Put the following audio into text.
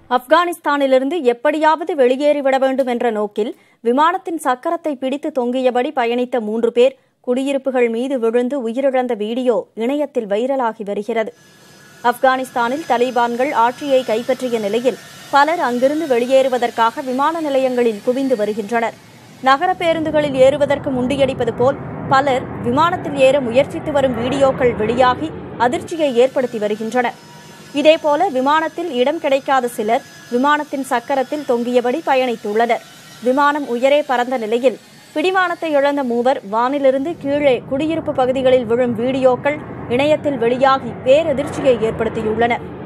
ஆப்கானிஸ்தானிலிருந்து எப்படியாவது வெளியேறிவிட வேண்டும் என்ற நோக்கில் விமானத்தின் சக்கரத்தை பிடித்து தொங்கியபடி பயணித்த மூன்று பேர் குடியிருப்புகள் மீது விழுந்து உயிரிழந்த வீடியோ இணையத்தில் வைரலாகி வருகிறது ஆப்கானிஸ்தானில் தலிபான்கள் ஆட்சியை கைப்பற்றிய நிலையில் பலர் அங்கிருந்து வெளியேறுவதற்காக விமான நிலையங்களில் குவிந்து வருகின்றனர் நகர பேருந்துகளில் ஏறுவதற்கு முண்டியடிப்பது போல் பலர் விமானத்தில் ஏற முயற்சித்து வரும் வீடியோக்கள் வெளியாகி அதிர்ச்சியை ஏற்படுத்தி வருகின்றன இதேபோல விமானத்தில் இடம் கிடைக்காத சிலர் விமானத்தின் சக்கரத்தில் தொங்கியபடி பயணித்துள்ளனர் விமானம் உயரே பறந்த நிலையில் பிடிமானத்தை இழந்த மூவர் வானிலிருந்து கீழே குடியிருப்பு பகுதிகளில் விழும் வீடியோக்கள் இணையத்தில் வெளியாகி பேரதிர்ச்சியை ஏற்படுத்தியுள்ளன